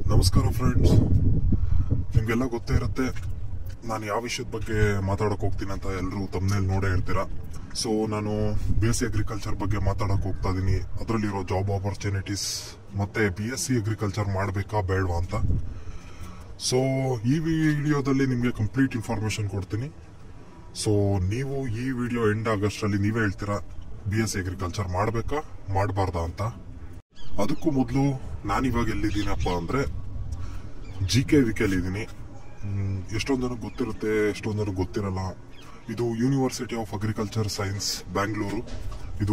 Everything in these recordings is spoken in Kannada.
ನಮಸ್ಕಾರ ಫ್ರೆಂಡ್ಸ್ ನಿಮ್ಗೆಲ್ಲ ಗೊತ್ತೇ ಇರುತ್ತೆ ನಾನು ಯಾವ ವಿಷಯದ ಬಗ್ಗೆ ಮಾತಾಡಕ್ ಹೋಗ್ತೀನಿ ಅಂತ ಎಲ್ಲರೂ ತಮ್ಮನೇಲಿ ನೋಡೇ ಹೇಳ್ತೀರಾ ಸೊ ನಾನು ಬಿ ಎಸ್ ಸಿ ಅಗ್ರಿಕಲ್ಚರ್ ಬಗ್ಗೆ ಮಾತಾಡಕ್ ಹೋಗ್ತಾ ಇದ್ದೀನಿ ಅದರಲ್ಲಿರೋ ಜಾಬ್ ಆಪರ್ಚುನಿಟೀಸ್ ಮತ್ತೆ ಬಿ ಎಸ್ ಸಿ ಅಗ್ರಿಕಲ್ಚರ್ ಮಾಡಬೇಕಾ ಬೇಡವಾ ಅಂತ ಸೊ ಈ ವಿಡಿಯೋದಲ್ಲಿ ನಿಮಗೆ ಕಂಪ್ಲೀಟ್ ಇನ್ಫಾರ್ಮೇಶನ್ ಕೊಡ್ತೀನಿ ಸೊ ನೀವು ಈ ವಿಡಿಯೋ ಎಂಡ್ ಆಗಸ್ಟ್ರಲ್ಲಿ ನೀವೇ ಹೇಳ್ತೀರಾ ಬಿ ಎಸ್ ಸಿ ಅಗ್ರಿಕಲ್ಚರ್ ಮಾಡಬೇಕಾ ಮಾಡಬಾರ್ದಾ ಅಂತ ಅದಕ್ಕೂ ಮೊದಲು ನಾನಿವಾಗ ಎಲ್ಲಿದ್ದೀನಪ್ಪ ಅಂದರೆ ಜಿ ಕೆ ವಿ ಇದ್ದೀನಿ ಎಷ್ಟೊಂದು ಜನಕ್ಕೆ ಗೊತ್ತಿರುತ್ತೆ ಎಷ್ಟೊಂದು ಜನಕ್ಕೆ ಗೊತ್ತಿರಲ್ಲ ಇದು university of agriculture science Bangalore ಇದು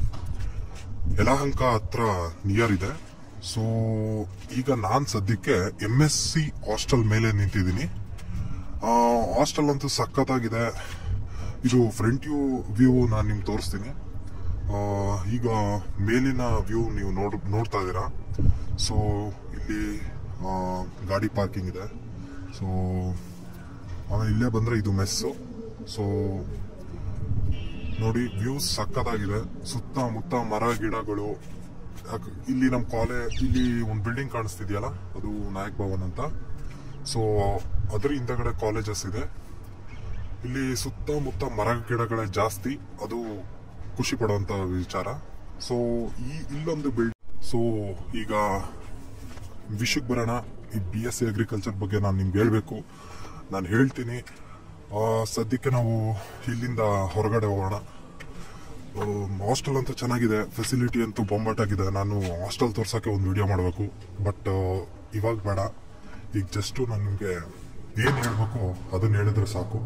ಯಲಹಂಕ ಹತ್ರ ನಿಯರ್ ಇದೆ ಸೊ ಈಗ ನಾನು ಸದ್ಯಕ್ಕೆ ಎಮ್ ಎಸ್ ಸಿ ಹಾಸ್ಟೆಲ್ ಮೇಲೆ ನಿಂತಿದ್ದೀನಿ ಹಾಸ್ಟೆಲ್ ಅಂತೂ ಸಖತ್ತಾಗಿದೆ ಇದು ಫ್ರಂಟ್ ವ್ಯೂ ವ್ಯೂ ನಾನು ನಿಮ್ಗೆ ತೋರಿಸ್ತೀನಿ ಆ, ಈಗ ಮೇಲಿನ ವ್ಯೂ ನೀವು ನೋಡ್ ನೋಡ್ತಾ ಇದ್ದೀರಾ ಸೊ ಇಲ್ಲಿ ಆ, ಗಾಡಿ ಪಾರ್ಕಿಂಗ್ ಇದೆ ಸೊ ಆಮೇಲೆ ಇಲ್ಲೇ ಬಂದರೆ ಇದು ಮೆಸ್ಸು ಸೊ ನೋಡಿ ವ್ಯೂ ಸಖತ್ತಾಗಿದೆ ಸುತ್ತಮುತ್ತ ಮರ ಗಿಡಗಳು ಯಾಕ್- ಇಲ್ಲಿ ನಮ್ಮ ಕಾಲೇಜ್ ಇಲ್ಲಿ ಒಂದು ಬಿಲ್ಡಿಂಗ್ ಕಾಣಿಸ್ತಿದೆಯಲ್ಲ ಅದು ನಾಯಕ್ ಭವನ್ ಅಂತ ಸೊ ಅದ್ರ ಹಿಂದಗಡೆ ಕಾಲೇಜಸ್ ಇದೆ ಇಲ್ಲಿ ಸುತ್ತಮುತ್ತ ಮರ ಗಿಡಗಳೇ ಜಾಸ್ತಿ ಅದು ಖುಷಿ ಪಡುವಂತ ವಿಚಾರ ಸೊ ಈ ಇಲ್ಲೊಂದು ಬಿಲ್ಡ್ ಸೊ ಈಗ ವಿಷಯಕ್ಕೆ ಬರೋಣ ಈ ಬಿ ಎಸ್ ಸಿ ಅಗ್ರಿಕಲ್ಚರ್ ಬಗ್ಗೆ ನಾನು ನಿಮ್ಗೆ ಹೇಳ್ಬೇಕು ನಾನು ಹೇಳ್ತೀನಿ ಆ, ಸದ್ಯಕ್ಕೆ ನಾವು ಇಲ್ಲಿಂದ ಹೊರಗಡೆ ಹೋಗೋಣ ಹಾಸ್ಟೆಲ್ ಅಂತೂ ಚೆನ್ನಾಗಿದೆ ಫೆಸಿಲಿಟಿ ಅಂತೂ ಬೊಂಬಾಟಾಗಿದೆ ನಾನು ಹಾಸ್ಟೆಲ್ ತೋರ್ಸೋಕ್ಕೆ ಒಂದು ವಿಡಿಯೋ ಮಾಡಬೇಕು ಬಟ್ ಇವಾಗ ಬೇಡ ಈಗ ಜಸ್ಟು ನಾನು ನಿಮಗೆ ಏನು ಹೇಳ್ಬೇಕು ಅದನ್ನ ಹೇಳಿದ್ರೆ ಸಾಕು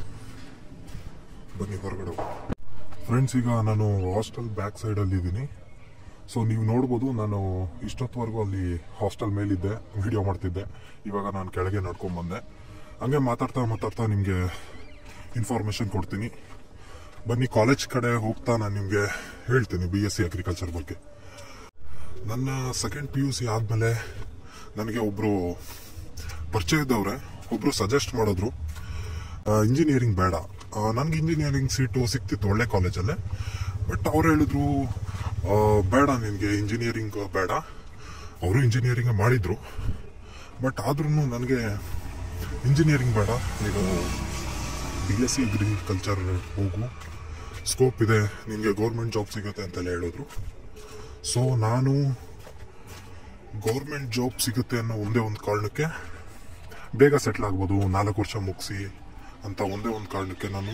ಬನ್ನಿ ಹೊರಗಡೆ ಫ್ರೆಂಡ್ಸ್ ಈಗ ನಾನು ಹಾಸ್ಟೆಲ್ ಬ್ಯಾಕ್ ಸೈಡಲ್ಲಿ ಇದ್ದೀನಿ ಸೊ ನೀವು ನೋಡ್ಬೋದು ನಾನು ಇಷ್ಟೊತ್ತವರೆಗೂ ಅಲ್ಲಿ ಹಾಸ್ಟೆಲ್ ಮೇಲಿದ್ದೆ ವಿಡಿಯೋ ಮಾಡ್ತಿದ್ದೆ ಇವಾಗ ನಾನು ಕೆಳಗೆ ನಡ್ಕೊಂಡ್ ಬಂದೆ ಹಂಗೆ ಮಾತಾಡ್ತಾ ಮಾತಾಡ್ತಾ ನಿಮಗೆ ಇನ್ಫಾರ್ಮೇಶನ್ ಕೊಡ್ತೀನಿ ಬನ್ನಿ ಕಾಲೇಜ್ ಕಡೆ ಹೋಗ್ತಾ ನಾನು ನಿಮಗೆ ಹೇಳ್ತೀನಿ ಬಿ ಎಸ್ ಸಿ ಅಗ್ರಿಕಲ್ಚರ್ ಬಗ್ಗೆ ನನ್ನ ಸೆಕೆಂಡ್ ಪಿ ಯು ಸಿ ಆದಮೇಲೆ ನನಗೆ ಒಬ್ಬರು ಪರಿಚಯ ಇದ್ದವ್ರೆ ಒಬ್ಬರು ಸಜೆಸ್ಟ್ ಮಾಡಿದ್ರು ಇಂಜಿನಿಯರಿಂಗ್ ಬೇಡ ನನಗೆ ಇಂಜಿನಿಯರಿಂಗ್ ಸೀಟು ಸಿಕ್ತಿತ್ತು ಒಳ್ಳೆ ಕಾಲೇಜಲ್ಲೇ ಬಟ್ ಅವ್ರು ಹೇಳಿದ್ರು ಆ, ಬೇಡ ನಿನಗೆ ಇಂಜಿನಿಯರಿಂಗ್ ಬೇಡ ಅವರು ಇಂಜಿನಿಯರಿಂಗ್ ಮಾಡಿದ್ರು ಬಟ್ ಆದ್ರೂ ನನಗೆ ಇಂಜಿನಿಯರಿಂಗ್ ಬೇಡ ನೀನು ಬಿ ಎಸ್ ಸಿ ಅಗ್ರಿಕಲ್ಚರ್ ಹೋಗು ಸ್ಕೋಪ್ ಇದೆ ನಿನಗೆ ಗೌರ್ಮೆಂಟ್ ಜಾಬ್ ಸಿಗುತ್ತೆ ಅಂತೆಲ್ಲ ಹೇಳಿದ್ರು ಸೊ ನಾನು ಗೌರ್ಮೆಂಟ್ ಜಾಬ್ ಸಿಗುತ್ತೆ ಅನ್ನೋ ಒಂದೇ ಒಂದು ಕಾರಣಕ್ಕೆ ಬೇಗ ಸೆಟ್ಲ್ ಆಗ್ಬೋದು ನಾಲ್ಕು ವರ್ಷ ಮುಗಿಸಿ ಅಂತ ಒಂದೇ ಒಂದು ಕಾರಣಕ್ಕೆ ನಾನು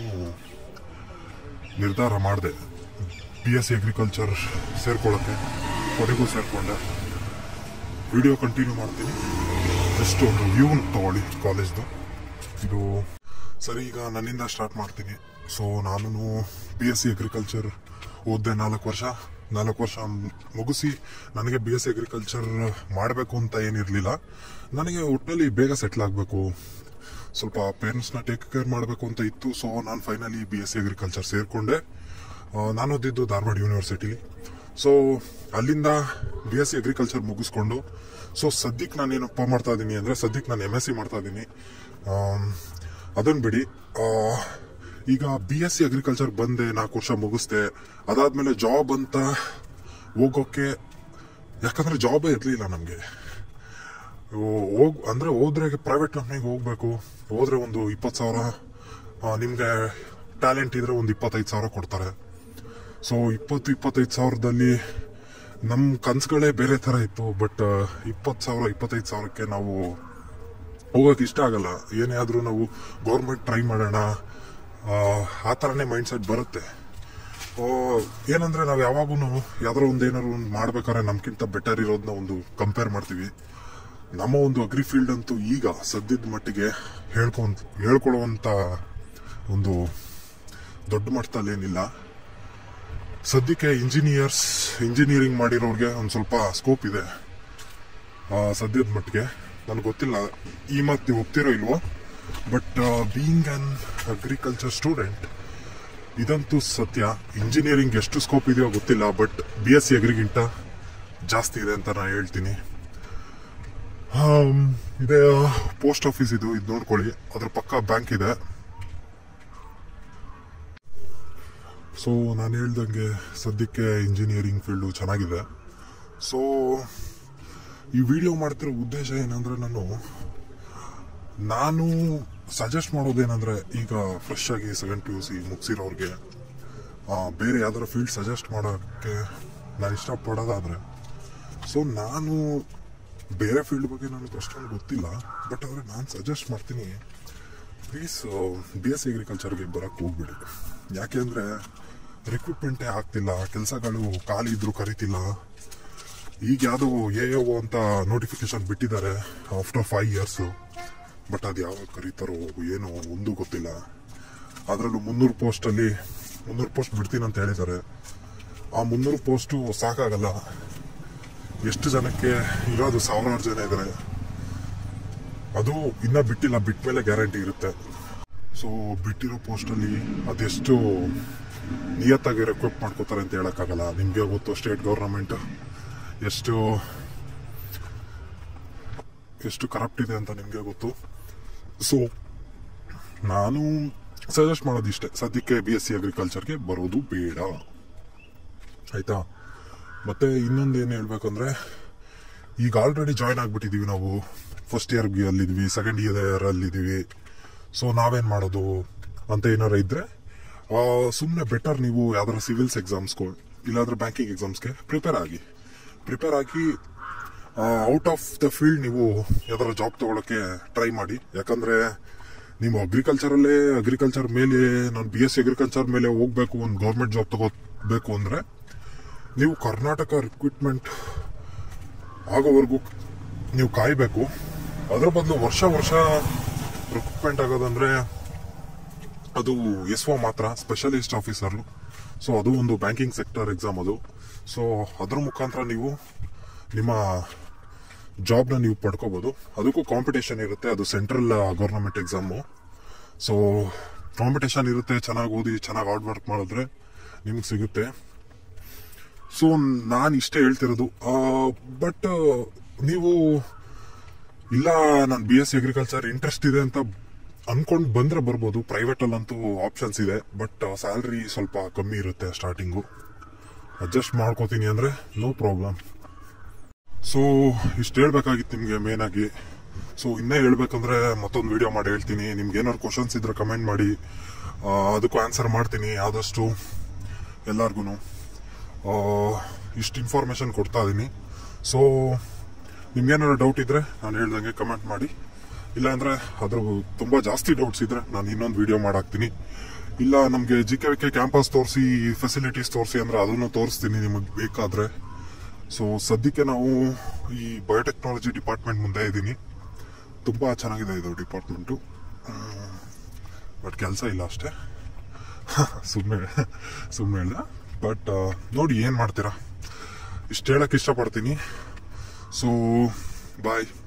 ನಿರ್ಧಾರ ಮಾಡಿದೆ ಬಿ ಎಸ್ ಸಿ ಅಗ್ರಿಕಲ್ಚರ್ ಸೇರ್ಕೊಳ್ಳೋಕ್ಕೆ ಕೊನೆಗೂ ಸೇರಿಕೊಂಡೆ ವಿಡಿಯೋ ಕಂಟಿನ್ಯೂ ಮಾಡ್ತೀನಿ ಜಸ್ಟ್ ಒಂದು ವ್ಯೂ ತಗೊಳ್ಳಿ ಕಾಲೇಜ್ದು ಇದು ಸರಿ ಈಗ ನನ್ನಿಂದ ಸ್ಟಾರ್ಟ್ ಮಾಡ್ತೀನಿ ಸೊ ನಾನು ಬಿ ಎಸ್ ಸಿ ಅಗ್ರಿಕಲ್ಚರ್ ಓದಿದೆ ನಾಲ್ಕು ವರ್ಷ ನಾಲ್ಕು ವರ್ಷ ಮುಗಿಸಿ ನನಗೆ ಬಿ ಎಸ್ ಸಿ ಅಗ್ರಿಕಲ್ಚರ್ ಮಾಡಬೇಕು ಅಂತ ಏನಿರಲಿಲ್ಲ ನನಗೆ ಒಟ್ಟಿನಲ್ಲಿ ಬೇಗ ಸೆಟ್ಲ್ ಆಗಬೇಕು ಸ್ವಲ್ಪ ಪೇರೆಂಟ್ಸ್ನ ಟೇಕ್ ಕೇರ್ ಮಾಡಬೇಕು ಅಂತ ಇತ್ತು ಸೊ ನಾನು finally B S C agriculture ಸೇರಿಕೊಂಡೆ ನಾನು ಓದಿದ್ದು ಧಾರವಾಡ ಯೂನಿವರ್ಸಿಟಿ ಸೊ ಅಲ್ಲಿಂದ ಬಿ ಎಸ್ ಸಿ ಅಗ್ರಿಕಲ್ಚರ್ ಮುಗಿಸ್ಕೊಂಡು ಸೊ ಸದ್ಯಕ್ಕೆ ನಾನು ಏನಪ್ಪ ಮಾಡ್ತಾ ಇದ್ದೀನಿ ಅಂದರೆ ಸದ್ಯಕ್ಕೆ ನಾನು ಎಮ್ ಎಸ್ ಸಿ ಮಾಡ್ತಾ ಇದ್ದೀನಿ ಅದನ್ನು ಬಿಡಿ ಆ, ಈಗ ಬಿ ಎಸ್ ಸಿ ಅಗ್ರಿಕಲ್ಚರ್ ಬಂದೆ ನಾಲ್ಕು ವರ್ಷ ಮುಗಿಸ್ದೆ ಅದಾದ್ಮೇಲೆ ಜಾಬ್ ಅಂತ ಹೋಗೋಕ್ಕೆ ಯಾಕಂದ್ರೆ ಜಾಬೇ ಇರಲಿಲ್ಲ ನಮಗೆ ಹೋಗ್ ಅಂದ್ರೆ ಹೋದ್ರೆ ಪ್ರೈವೇಟ್ ಕಂಪ್ನಿಗೆ ಹೋಗ್ಬೇಕು ಹೋದ್ರೆ ಒಂದು ಇಪ್ಪತ್ತು ಸಾವಿರ ಆ, ನಿಮ್ಗೆ ಟ್ಯಾಲೆಂಟ್ ಇದ್ರೆ ಒಂದು ಇಪ್ಪತ್ತೈದು ಸಾವಿರ ಕೊಡ್ತಾರೆ ಸೊ ಇಪ್ಪತ್ತು ಇಪ್ಪತ್ತೈದು ಸಾವಿರದಲ್ಲಿ ನಮ್ಮ ಕನ್ಸುಗಳೇ ಬೇರೆ ಥರ ಇತ್ತು ಬಟ್ ಇಪ್ಪತ್ತು ಸಾವಿರ ಇಪ್ಪತ್ತೈದು ಸಾವಿರಕ್ಕೆ ನಾವು ಹೋಗೋಕೆ ಇಷ್ಟ ಆಗಲ್ಲ ಏನೇ ಆದರೂ ನಾವು ಗೌರ್ಮೆಂಟ್ ಟ್ರೈ ಮಾಡೋಣ ಆ, ಆ ಥರನೇ ಮೈಂಡ್ ಸೆಟ್ ಬರುತ್ತೆ ಆ, ಏನಂದ್ರೆ ನಾವು ಯಾವಾಗೂ ಯಾವ್ದಾರ ಒಂದು ಏನಾದ್ರು ಒಂದು ಮಾಡ್ಬೇಕಾದ್ರೆ ನಮ್ಗಿಂತ ಬೆಟರ್ ಇರೋದನ್ನ ಒಂದು ಕಂಪೇರ್ ಮಾಡ್ತೀವಿ ನಮ್ಮ ಒಂದು ಅಗ್ರಿ ಫೀಲ್ಡ್ ಅಂತೂ ಈಗ ಸದ್ಯದ ಮಟ್ಟಿಗೆ ಹೇಳ್ಕೊಂತ ಹೇಳ್ಕೊಳ್ಳುವಂತ ಒಂದು ದೊಡ್ಡ ಮಟ್ಟದಲ್ಲಿ ಏನಿಲ್ಲ ಸದ್ಯಕ್ಕೆ ಇಂಜಿನಿಯರ್ಸ್ ಇಂಜಿನಿಯರಿಂಗ್ ಮಾಡಿರೋರಿಗೆ ಒಂದು ಸ್ವಲ್ಪ ಸ್ಕೋಪ್ ಇದೆ ಆ, ಸದ್ಯದ ಮಟ್ಟಿಗೆ ನನಗೆ ಗೊತ್ತಿಲ್ಲ ಈ ಮಾತು ನೀವು ಒಪ್ತಿರೋ ಇಲ್ವೋ but being an agriculture student ಇದಂತೂ ಸತ್ಯ ಇಂಜಿನಿಯರಿಂಗ್ ಎಷ್ಟು ಸ್ಕೋಪ್ ಇದೆಯೋ ಗೊತ್ತಿಲ್ಲ ಬಟ್ ಬಿ ಎಸ್ ಸಿ ಅಗ್ರಿಗಿಂತ ಜಾಸ್ತಿ ಇದೆ ಅಂತ ನಾನು ಹೇಳ್ತೀನಿ ಆಮ್, ಇದೆ ಪೋಸ್ಟ್ ಆಫೀಸ್ ಇದು ಇದು ನೋಡ್ಕೊಳ್ಳಿ ಅದ್ರ ಪಕ್ಕ ಬ್ಯಾಂಕ್ ಇದೆ ಸೊ ನಾನು ಹೇಳ್ದಂಗೆ ಸದ್ಯಕ್ಕೆ ಇಂಜಿನಿಯರಿಂಗ್ ಫೀಲ್ಡು ಚೆನ್ನಾಗಿದೆ ಸೊ ಈ ವಿಡಿಯೋ ಮಾಡ್ತಿರೋ ಉದ್ದೇಶ ಏನಂದ್ರೆ ನಾನು ನಾನು ಸಜೆಸ್ಟ್ ಮಾಡೋದೇನಂದ್ರೆ ಈಗ ಫ್ರೆಶ್ ಆಗಿ ಸೆಕೆಂಡ್ ಪಿ ಯು ಸಿ ಮುಗಿಸಿರೋರಿಗೆ ಬೇರೆ ಯಾವ್ದಾರ ಫೀಲ್ಡ್ ಸಜೆಸ್ಟ್ ಮಾಡೋಕ್ಕೆ ನಾನು ಇಷ್ಟಪಡೋದಾದ್ರೆ ಸೊ ನಾನು ಬೇರೆ ಫೀಲ್ಡ್ ಬಗ್ಗೆ ನನಗೆ ಅಷ್ಟೊಂದು ಗೊತ್ತಿಲ್ಲ ಬಟ್ ಆದರೆ ನಾನು ಸಜೆಸ್ಟ್ ಮಾಡ್ತೀನಿ ಪ್ಲೀಸ್ ಬಿ ಎಸ್ ಅಗ್ರಿಕಲ್ಚರ್ಗೆ ಬರೋಕ್ಕೆ ಹೋಗ್ಬೇಡಿ ಯಾಕೆಂದರೆ ರಿಕ್ರೂಟ್ಮೆಂಟೇ ಆಗ್ತಿಲ್ಲ ಕೆಲಸಗಳು ಖಾಲಿ ಇದ್ರೂ ಕರಿತಿಲ್ಲ ಈಗ ಯಾವುದೋ ಎ ಒ ಅಂತ ನೋಟಿಫಿಕೇಶನ್ ಬಿಟ್ಟಿದ್ದಾರೆ ಆಫ್ಟರ್ ಫೈವ್ ಇಯರ್ಸು ಬಟ್ ಅದು ಯಾವಾಗ ಕರೀತಾರೋ ಏನೋ ಒಂದು ಗೊತ್ತಿಲ್ಲ ಅದರಲ್ಲೂ ಮುನ್ನೂರು ಪೋಸ್ಟಲ್ಲಿ ಮುನ್ನೂರು ಪೋಸ್ಟ್ ಬಿಡ್ತೀನಿ ಅಂತ ಹೇಳಿದ್ದಾರೆ ಆ ಮುನ್ನೂರು ಪೋಸ್ಟು ಸಾಕಾಗಲ್ಲ ಎಷ್ಟು ಜನಕ್ಕೆ ಇರೋದು ಸಾವಿರಾರು ಜನ ಇದ್ದಾರೆ ಅದು ಇನ್ನ ಬಿಟ್ಟಿಲ್ಲ ಬಿಟ್ಟ ಮೇಲೆ ಗ್ಯಾರಂಟಿ ಇರುತ್ತೆ ಸೊ ಬಿಟ್ಟಿರೋ ಪೋಸ್ಟಲ್ಲಿ ಅದೆಷ್ಟು ನಿಯತ್ತಾಗಿ ರೆಕ್ರೂಟ್ ಮಾಡ್ಕೋತಾರೆ ಅಂತ ಹೇಳಕ್ಕಾಗಲ್ಲ ನಿಮಗೆ ಗೊತ್ತು ಸ್ಟೇಟ್ ಗೌರ್ನಮೆಂಟ್ ಎಷ್ಟು ಎಷ್ಟು ಕರಪ್ಟ್ ಇದೆ ಅಂತ ನಿಮಗೆ ಗೊತ್ತು ಸೊ ನಾನು ಸಜೆಸ್ಟ್ ಮಾಡೋದಿಷ್ಟೇ ಸದ್ಯಕ್ಕೆ ಬಿ ಎಸ್ ಸಿ ಅಗ್ರಿಕಲ್ಚರ್ಗೆ ಬರೋದು ಬೇಡ ಆಯ್ತಾ ಮತ್ತೆ ಇನ್ನೊಂದು ಏನು ಹೇಳ್ಬೇಕಂದ್ರೆ ಈಗ ಆಲ್ರೆಡಿ ಜಾಯ್ನ್ ಆಗ್ಬಿಟ್ಟಿದೀವಿ ನಾವು ಫಸ್ಟ್ ಇಯರ್ ಅಲ್ಲಿದ್ವಿ ಸೆಕೆಂಡ್ ಇಯರ್ ಅಲ್ಲಿದ್ದೀವಿ ಸೊ ನಾವೇನು ಮಾಡೋದು ಅಂತ ಏನಾರ ಇದ್ರೆ ಸುಮ್ಮನೆ ಬೆಟರ್ ನೀವು ಯಾವ್ದಾರ ಸಿವಿಲ್ಸ್ ಎಕ್ಸಾಮ್ಸ್ಗೂ ಇಲ್ಲಾಂದ್ರೆ ಬ್ಯಾಂಕಿಂಗ್ ಎಕ್ಸಾಮ್ಸ್ಗೆ ಪ್ರಿಪೇರ್ ಆಗಿ ಪ್ರಿಪೇರ್ ಆಗಿ ಔಟ್ ಆಫ್ ದ ಫೀಲ್ಡ್ ನೀವು ಯಾವ್ದಾರ ಜಾಬ್ ತಗೊಳಕ್ಕೆ ಟ್ರೈ ಮಾಡಿ ಯಾಕಂದ್ರೆ ನೀವು ಅಗ್ರಿಕಲ್ಚರಲ್ಲೇ ಅಗ್ರಿಕಲ್ಚರ್ ಮೇಲೆ ನಾನು ಬಿ ಎಸ್ ಸಿ ಅಗ್ರಿಕಲ್ಚರ್ ಮೇಲೆ ಹೋಗ್ಬೇಕು ಒಂದು ಗೌರ್ಮೆಂಟ್ ಜಾಬ್ ತಗೋಬೇಕು ಅಂದ್ರೆ ನೀವು ಕರ್ನಾಟಕ ರಿಕ್ರೂಟ್ಮೆಂಟ್ ಆಗೋವರೆಗೂ ನೀವು ಕಾಯಬೇಕು ಅದರ ಬದಲು ವರ್ಷ ವರ್ಷ ರಿಕ್ರೂಟ್ಮೆಂಟ್ ಆಗೋದಂದ್ರೆ ಅದು ಎಸ್ ಒ ಮಾತ್ರ ಸ್ಪೆಷಲಿಸ್ಟ್ ಆಫೀಸರ್ ಸೊ ಅದು ಒಂದು ಬ್ಯಾಂಕಿಂಗ್ ಸೆಕ್ಟರ್ ಎಕ್ಸಾಮ್ ಅದು ಸೊ ಅದ್ರ ಮುಖಾಂತರ ನೀವು ನಿಮ್ಮ ಜಾಬ್ನ ನೀವು ಪಡ್ಕೋಬೋದು ಅದಕ್ಕೂ ಕಾಂಪಿಟೇಷನ್ ಇರುತ್ತೆ ಅದು central government exam so competition ಇರುತ್ತೆ ಚೆನ್ನಾಗಿ ಓದಿ ಚೆನ್ನಾಗಿ ಹಾರ್ಡ್ ವರ್ಕ್ ಮಾಡಿದ್ರೆ ನಿಮ್ಗೆ ಸಿಗುತ್ತೆ ಸೊ ನಾನು ಇಷ್ಟೇ ಹೇಳ್ತಿರೋದು ಬಟ್ ನೀವು ಇಲ್ಲ ನಾನು B S C agriculture interest ಇದೆ ಅಂತ ಅನ್ಕೊಂಡು ಬಂದ್ರೆ ಬರ್ಬೋದು ಪ್ರೈವೇಟಲ್ಲಂತೂ ಆಪ್ಷನ್ಸ್ ಇದೆ ಬಟ್ ಸ್ಯಾಲ್ರಿ ಸ್ವಲ್ಪ ಕಮ್ಮಿ ಇರುತ್ತೆ ಸ್ಟಾರ್ಟಿಂಗು ಅಡ್ಜಸ್ಟ್ ಮಾಡ್ಕೋತೀನಿ ಅಂದರೆ ನೋ ಪ್ರಾಬ್ಲಮ್ ಸೊ ಇಷ್ಟು ಹೇಳ್ಬೇಕಾಗಿತ್ತು ನಿಮಗೆ ಮೇನ್ ಆಗಿ ಸೊ ಇನ್ನೇ ಹೇಳ್ಬೇಕಂದ್ರೆ ಮತ್ತೊಂದು ವಿಡಿಯೋ ಮಾಡಿ ಹೇಳ್ತೀನಿ ನಿಮ್ಗೆ ಏನಾದ್ರು ಕ್ವಶನ್ಸ್ ಇದ್ರೆ ಕಮೆಂಟ್ ಮಾಡಿ ಆ, ಅದಕ್ಕೂ ಆನ್ಸರ್ ಮಾಡ್ತೀನಿ ಆದಷ್ಟು ಎಲ್ಲಾರ್ಗು ಇಷ್ಟು ಇನ್ಫಾರ್ಮೇಶನ್ ಕೊಡ್ತಾ ಇದ್ದೀನಿ ಸೊ ನಿಮ್ಗೇನಾದ್ರು ಡೌಟ್ ಇದ್ರೆ ನಾನು ಹೇಳ್ದಂಗೆ ಕಮೆಂಟ್ ಮಾಡಿ ಇಲ್ಲಾಂದ್ರೆ ಅದ್ರ ತುಂಬ ಜಾಸ್ತಿ ಡೌಟ್ಸ್ ಇದ್ರೆ ನಾನು ಇನ್ನೊಂದು ವಿಡಿಯೋ ಮಾಡಾಕ್ತೀನಿ ಇಲ್ಲ ನಮಗೆ G K V K campus ತೋರಿಸಿ ಫೆಸಿಲಿಟೀಸ್ ತೋರಿಸಿ ಅಂದ್ರೆ ಅದನ್ನು ತೋರಿಸ್ತೀನಿ ನಿಮಗೆ ಬೇಕಾದ್ರೆ ಸೊ ಸದ್ಯಕ್ಕೆ ನಾವು ಈ ಬಯೋಟೆಕ್ನಾಲಜಿ ಡಿಪಾರ್ಟ್ಮೆಂಟ್ ಮುಂದೆ ಇದ್ದೀನಿ ತುಂಬ ಚೆನ್ನಾಗಿದೆ ಇದು ಡಿಪಾರ್ಟ್ಮೆಂಟು ಬಟ್ ಕೆಲಸ ಇಲ್ಲ ಅಷ್ಟೇ ಸುಮ್ಮನೆ ಸುಮ್ಮನೆ ಹೇಳ್ದೆ ಬಟ್ ನೋಡಿ ಏನು ಮಾಡ್ತೀರಾ ಇಷ್ಟು ಹೇಳಕ್ಕೆ ಇಷ್ಟಪಡ್ತೀನಿ ಸೊ ಬಾಯ್